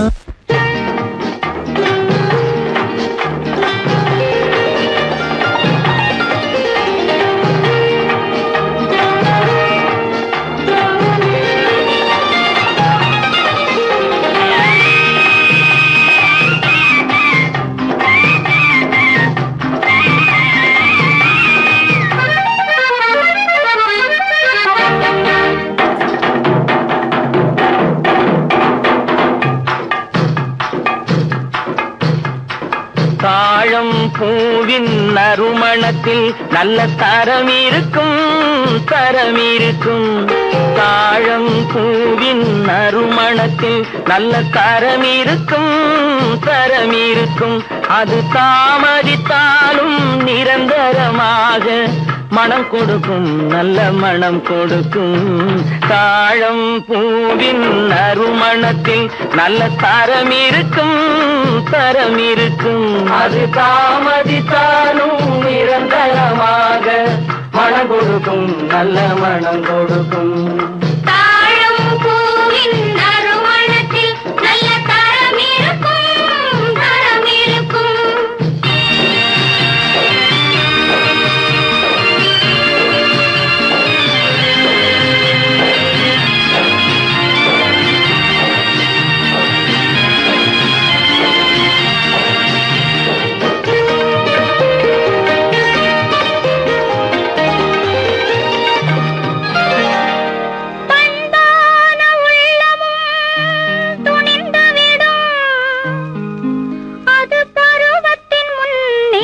தாழம் பூவின் நறுமணத்தில் நல்ல தரம் இருக்கும் தரம் இருக்கும் தாழம் பூவின் நறுமணத்தில் நல்ல தரம் இருக்கும் தரம் இருக்கும் அது தாமதித்தாலும் நிரந்தரமாக மனம் கொடுக்கும் நல்ல மனம் கொடுக்கும் தாழம் பூவின் நறுமணத்தில் நல்ல தரம் இருக்கும் தரம் இருக்கும் அது தாமதித்தாலும் நிரந்தரமாக மனம் கொடுக்கும் நல்ல மனம் கொடுக்கும் தாழம் பூவின் நறுமணத்தில் நல்ல தரம் இருக்கும் தரம் இருக்கும் பண்பான உள்ளமும் துணிந்துவிடும் அது பருவத்தின் முன்னே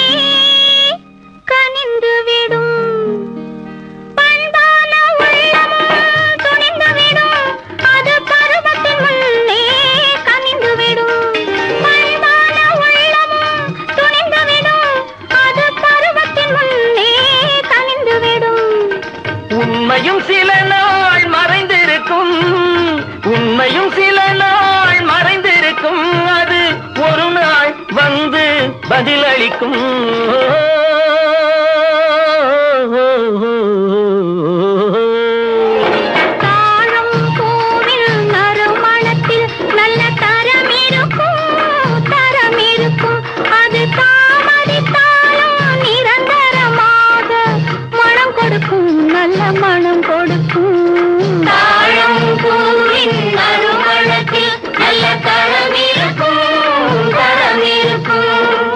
கனிந்துவிடும் பண்பான உள்ளமும் துணிந்துவிடும் அது பருவத்தின் முன்னே கனிந்துவிடும் பண்பான உள்ளமும் துணிந்துவிடும் அது பருவத்தின் முன்னே கனிந்துவிடும் உண்மையும் சில நாள் மறைந்திருக்கும் உண்மையும் சில நாள் மறைந்திருக்கும் அது ஒரு நாள் வந்து பதிலளிக்கும் தாழம் பூவில் நறுமணத்தில் நல்ல தரம் இருக்கும் தரம் இருக்கும் அது தாமதித்தாலும் நிரந்தரமாக மனம் கொடுக்கும் நல்ல மனம் கொடுக்கும் தாழம் பூவின் நறுமணத்தில் நல்ல தரம் இருக்கும் தரம் இருக்கும்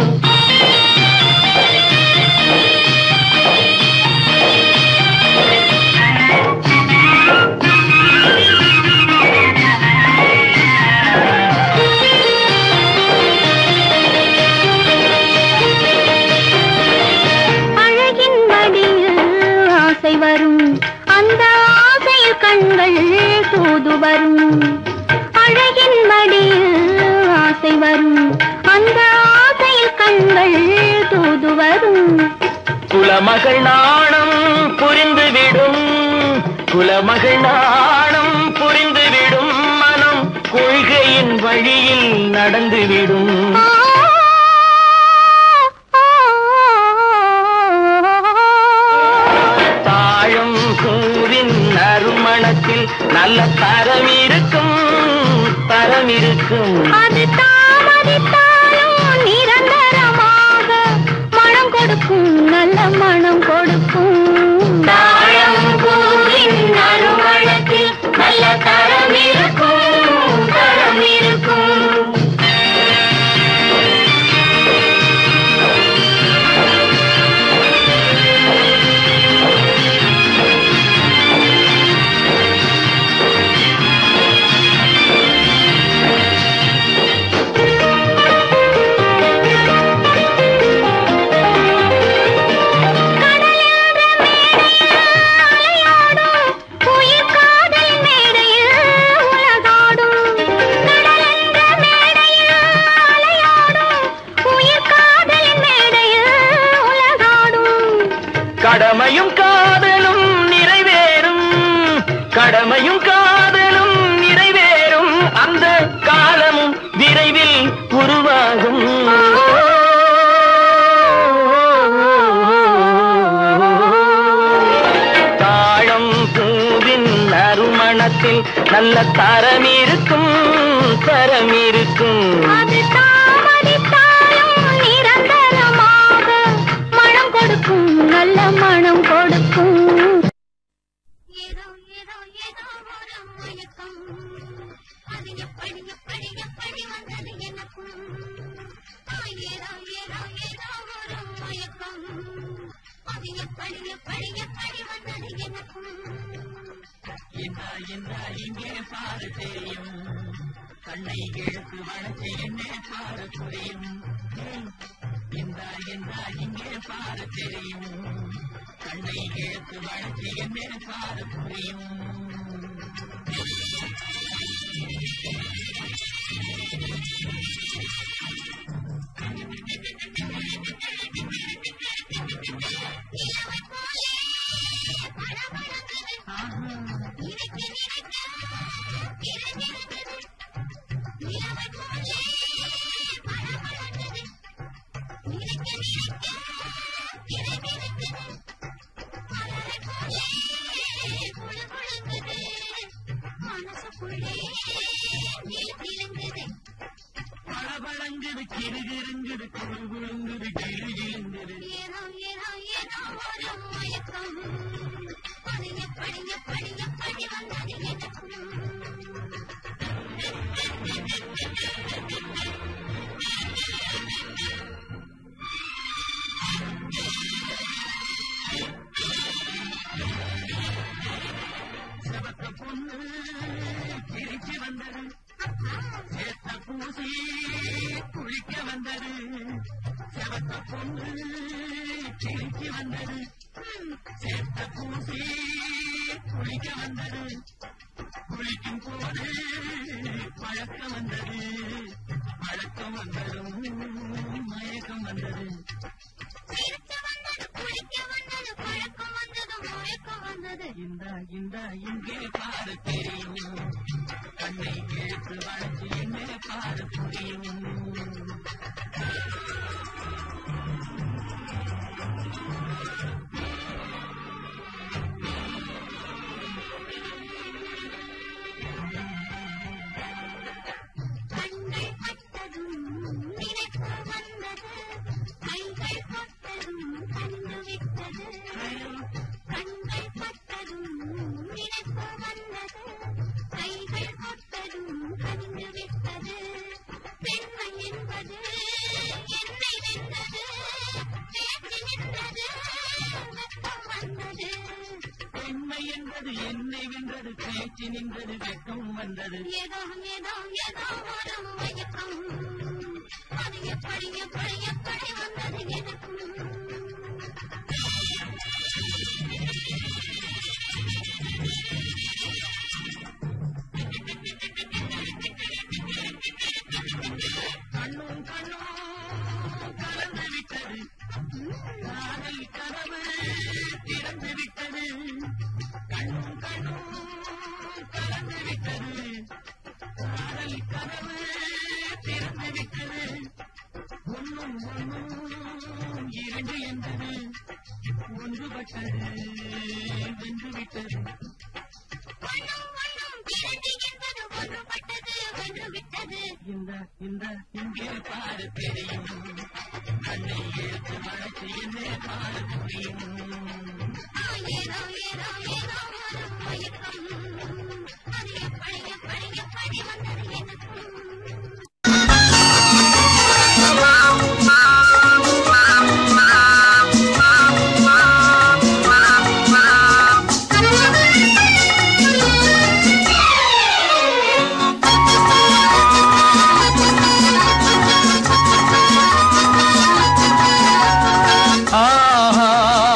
அழகின் மடியில் ஆசை வரும் அந்த ஆசையில் கண்கள் தூது வரும் அழகின் மடியில் ஆசை வரும் அந்த ஆசையில் கண்கள் தூது வரும் குலமகள் நாணம் புரிந்துவிடும் குலமகள் நாணம் புரிந்துவிடும் மனம் கொள்கையின் வழியில் நடந்துவிடும் ஆ, ஆ, தாழும் சூரின் நறுமணத்தில் நல்ல தரம் இருக்கும் தரம் இருக்கும் அது தாமதித்தாலும் நிரந்தரமாக மனம் கொடுக்கும் நல்ல மனம் கொடுக்கும் தாழம் பூவின் நறுமணத்தில் நல்ல தரம் இருக்கும் தரம் இருக்கும் கடலென்ற மேடையில் அலையாடும் உயிர் காதல் மேடையில் நல்ல தரம் இருக்கும் தரம் இருக்கும் அது தாமதித்தாலும் நிரந்தரமாக மனம் கொடுக்கும் நல்ல மனம் கொடுக்கும் ஏதோ ஏதோ ஏதோ ஒரு மயக்கம் அது எப்படி எப்படி எப்படி வந்தது எனக்கும் ஆ, ஏதோ ஏதோ ஏதோ ஒரு மயக்கம் அது எப்படி எப்படி எப்படி வந்தது எனக்கும் மனசுக்குள்ளே நீ திறந்தது ஏதோ ஏதோ ஏதோ ஒரு மயக்கம் அது எப்படி எப்படி எப்படி வந்தது எனக்கும் சிரிக்க வந்தது குளிக்க வந்தது பழக்கம் வந்தது மயக்கம் வந்தது கண்கள் பட்டதும் நினைப்பு வந்தது கைகள் பட்டதும் கண்டுவிட்டது கண்கள் பட்டதும் நினைப்பு வந்தது கைகள் பட்டதும் கண்டுவிட்டது பெண்மை என்பது என்னை வென்றது பேச்சு நின்றது வெட்கம் வந்தது பெண்மை என்பது என்னை வென்றது பேச்சு நின்றது வெட்கம் வந்தது ஏதோ ஏதோ ஏதோ ஒரு மயக்கம் அது எப்படி எப்படி எப்படி வந்தது எனக்கும் கண்ணும் கண்ணும் கலந்து விட்டது காதல் கனவு திறந்து விட்டது கண்ணும் கண்ணும் கலந்து விட்டது காதல் கனவு திறந்து விட்டது ஒன்னும் ஒன்னும் இரண்டு என்பது ஒன்றுபட்டது வென்று விட்டது வண்ணம் வண்ணம் பிறந்து என்பது ஒன்றுபட்டது வென்று விட்டது இந்த இந்த இங்கே பாரு தெரியும் கண்ணை எடுத்து மறைச்சு என்ன பாரு புரியும் ஆ, ஏதோ ஏதோ ஏதோ ஒரு மயக்கம் அது எப்படி எப்படி எப்படி வந்தது எனக்கும் ஆஹா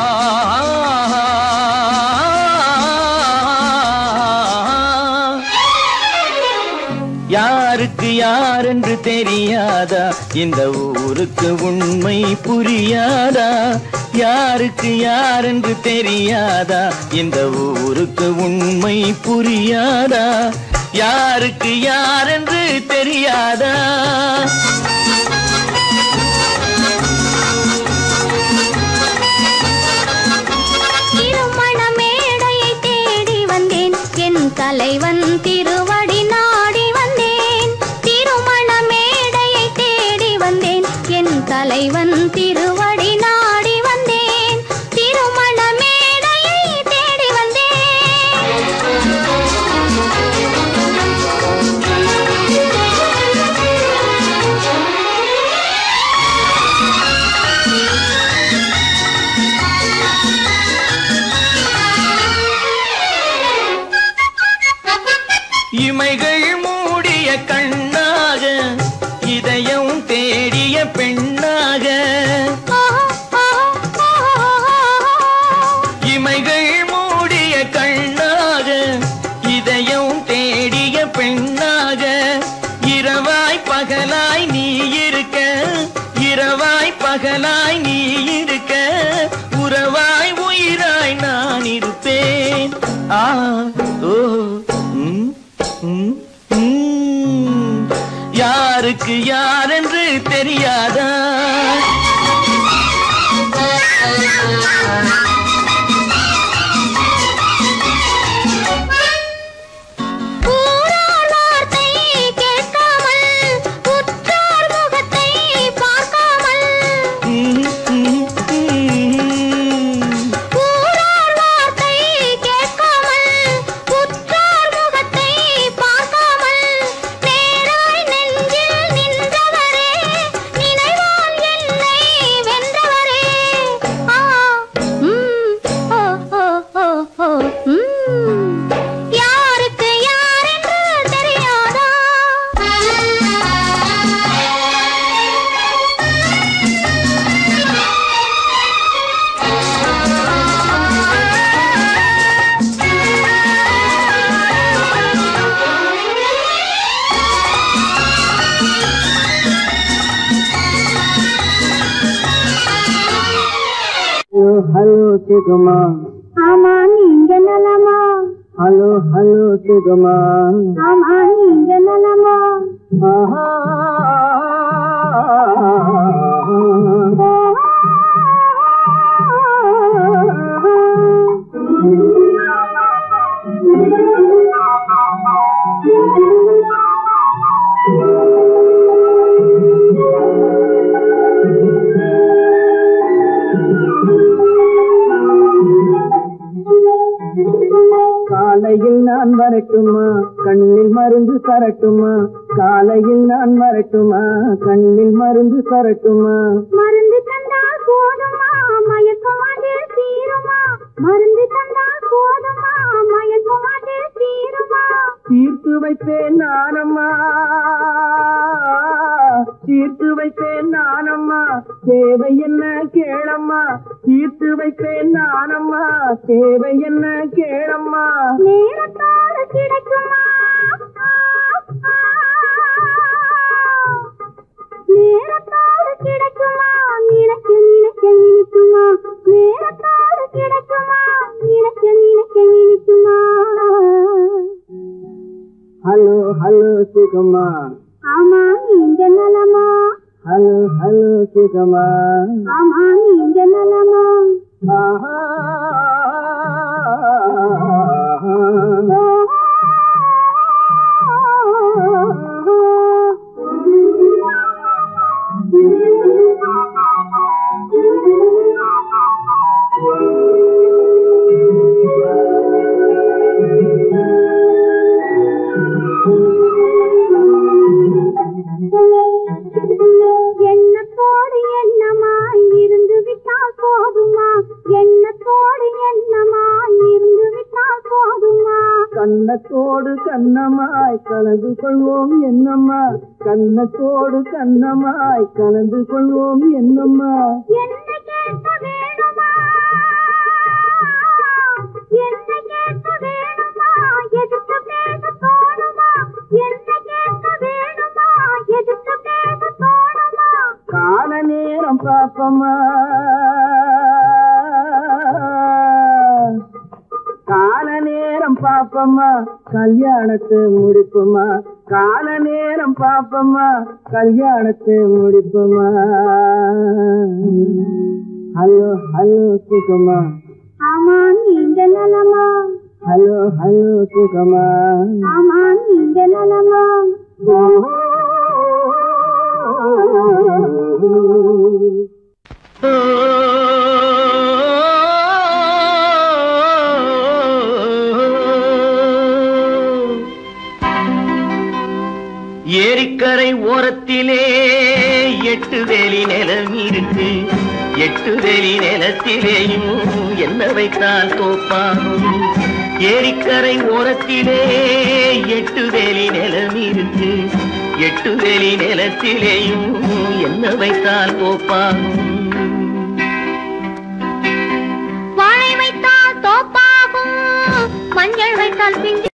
யாருக்கு யாரென்று தெரியாதா இந்த ஊருக்கு உண்மை புரியாதா யாருக்கு யாரென்று தெரியாதா இந்த ஊருக்கு உண்மை புரியாதா யாருக்கு யாரென்று தெரியாதா திருமண மேடையை தேடி வந்தேன் என் தலைவன் திரு இமைகள் மூடிய கண்ணாக இதயம் தேடிய பெண்ணாக இமைகள் மூடிய கண்ணாக இதயம் தேடிய பெண்ணாக இரவாய் பகலாய் நீ இருக்க இரவாய் பகலாய் நீ இருக்க உறவாய் உயிராய் நான் இருப்பேன் ஆ ஓ ம், ம், ம். யாருக்கு யார் என்று தெரியாதா ஊரார் வார்த்தை கேட்காமல் உற்றார் முகத்தை பார்க்காமல் ம், ம், ம். ஊரார் வார்த்தை கேட்காமல் உற்றார் முகத்தை பார்க்காமல் நேராய் நெஞ்சில் நின்றவரே நினைவால் என்னை வென்றவரே ஆ ம் ஓ ஓ ஓ ஓ ம் யாருக்கு யார் என்று தெரியாதா ஹலோ ஹலோ சிகுமா ஆமா நீங்க நலமா ஹலோ ஹலோ சிகுமா ஆமா நீங்க நலமா ஆஹா காலையில் நான் வரட்டுமா கண்ணில் மருந்து தரட்டுமா காலையில் நான் வரட்டுமா கண்ணில் மருந்து தரட்டுமா மருந்து தந்தால் போதுமா மயக்கம் அது தீருமா மருந்து தந்தால் போதுமா மயக்கம் அது தீருமா தீர்த்து வைத்தேன் நானம்மா தீர்த்து வைத்தேன் நானம்மா தேவை என்ன கேளம்மா தீர்த்து வைத்தேன் நானம்மா தேவை என்ன கேளம்மா நேரத்தோடு கிடைக்குமா நேரத்தோடு கிடைக்குமா நினைக்க நினைக்க இனிக்குமா நேரத்தோடு கிடைக்குமா நினைக்க நினைக்க இனிக்குமா ஹலோ ஹலோ சுகமா ஆமா நீங்க நலமா ஹலோ ஹலோ சுகமா ஆமா நீங்க நலமா ஆஹா எண்ணத்தோடு எண்ணமாய் இருந்து விட்டால் போதுமா எண்ணத்தோடு எண்ணமாய் இருந்து விட்டால் போதுமா கண்ணத்தோடு கண்ணமாய் கலந்து கொள்வோம் என்னம்மா கண்ணத்தோடு கண்ணமாய் கலந்து கொள்வோம் என்னம்மா என்னை கேட்க வேணுமா என்னை கேட்க வேணுமா எதிர்த்து பேச தோணுமா என்னை கேட்க வேணுமா எதிர்த்து பேச தோணுமா கால நேரம் பாப்பமா கால நேரம் பாப்பமா கல்யாணத்தை முடிப்புமா கால நேரம் பாப்பமா கல்யாணத்தை முடிப்புமா ஹலோ ஹலோ சுகமா ஆமா நீங்க நலமா ஹலோ ஹலோ சுகமா ஆமா நீங்க நலமா ஏரிக்கரை ஓரத்திலே எட்டு வேலி நிலம் இருக்கு எட்டு வேலி நிலத்திலேயும் என்ன வைத்தால் தோப்பாகும் ஏரிக்கரை ஓரத்திலே எட்டு எட்டு வெளி நிலத்திலேயும் என்ன வைத்தால் கோப்பாகும் வாழை வைத்தால் தோப்பாகும் மஞ்சள் வைத்தால் பிஞ்சு